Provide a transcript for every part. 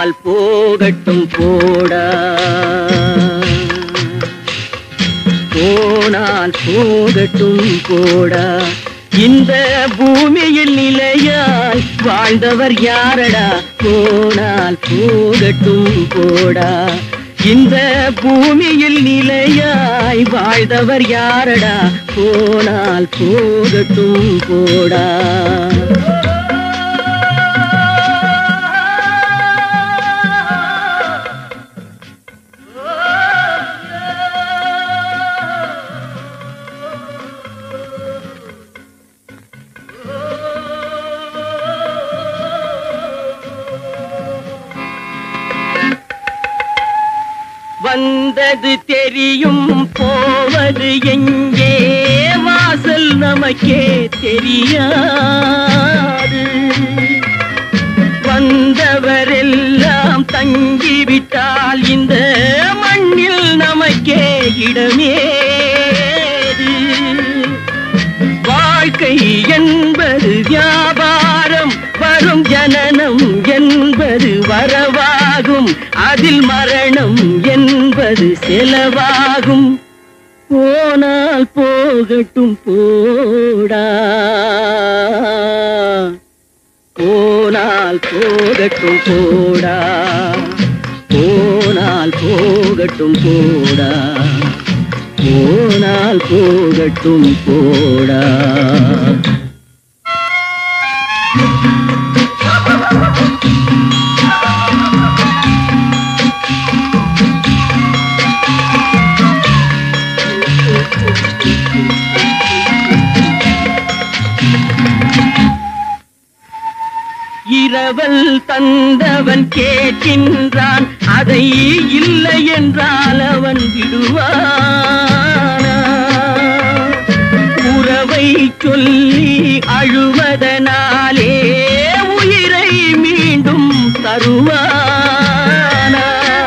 போனால் போகட்டும் போடா போனால் போகட்டும் போடா இந்த பூமியில் நிலையாய் வாழ்ந்தவர் யாரடா போனால் போகட்டும் போடா இந்த பூமியில் நிலையாய் வாழ்ந்தவர் யாரடா போனால் போகட்டும் போடா வந்தது தெரியும் போவது எங்கே வாசல் நமக்கே தெரியாது வந்தவரெல்லாம் தங்கிவிட்டால் இந்த மண்ணில் நமக்கே இடமேது வாழ்க்கை என்பது வியாபாரம் வரும் ஜனனம் என்பது வரவாகும் அதில் மரணம் என்பது செலவாகும் போனால் போகட்டும் போடா போனால் போகட்டும் போடா போனால் போகட்டும் போடா போனால் போகட்டும் போடா இரவல் தந்தவன் கேட்கின்றான் அதை இல்லை என்றால் அவன் விடுவானா உறவை சொல்லி அழுவதனாலே உயிரை மீண்டும் தருவானா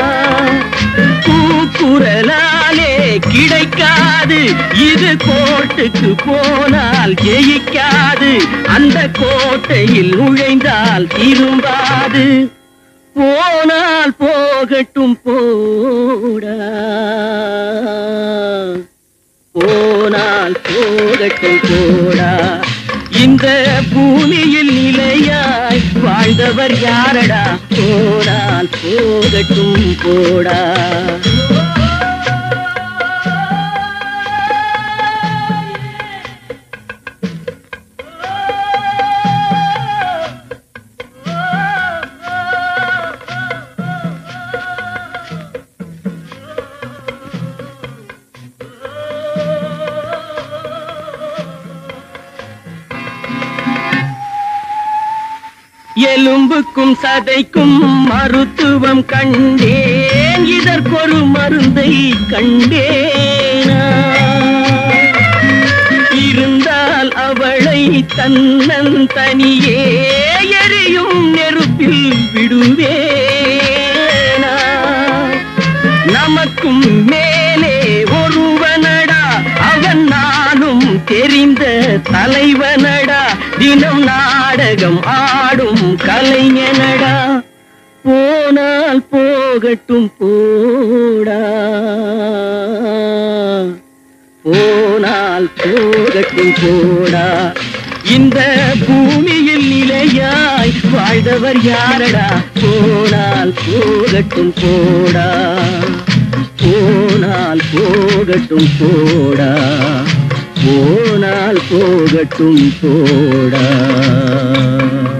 கூக்குரலாலே கிடைக்காது இது கோட்டுக்கு போனால் ஜெயிக்காது அந்த கோட்டையில் நுழைந்தால் திரும்பாது போனால் போகட்டும் போடா போனால் போகட்டும் போடா இந்த பூமியில் நிலையாய் வாழ்ந்தவர் யாரடா போனால் போகட்டும் போடா எலும்புக்கும் சதைக்கும் மருத்துவம் கண்டேன் இதற்கொரு மருந்தை கண்டேனா இருந்தால் அவளை தன்னன் தனியே எரியும் நெருப்பில் விடுவேனா நமக்கும் மேலே ஒருவனடா அவன் நானும் தெரிந்த தலைவனடா தினம் நாடகம் ஆடும் கலைஞனடா போனால் போகட்டும் போடா போனால் போகட்டும் போடா இந்த பூமியில் நிலையாய் வாழ்ந்தவர் யாரடா போனால் போகட்டும் போடா போனால் போகட்டும் போடா போனால் போகட்டும் போடா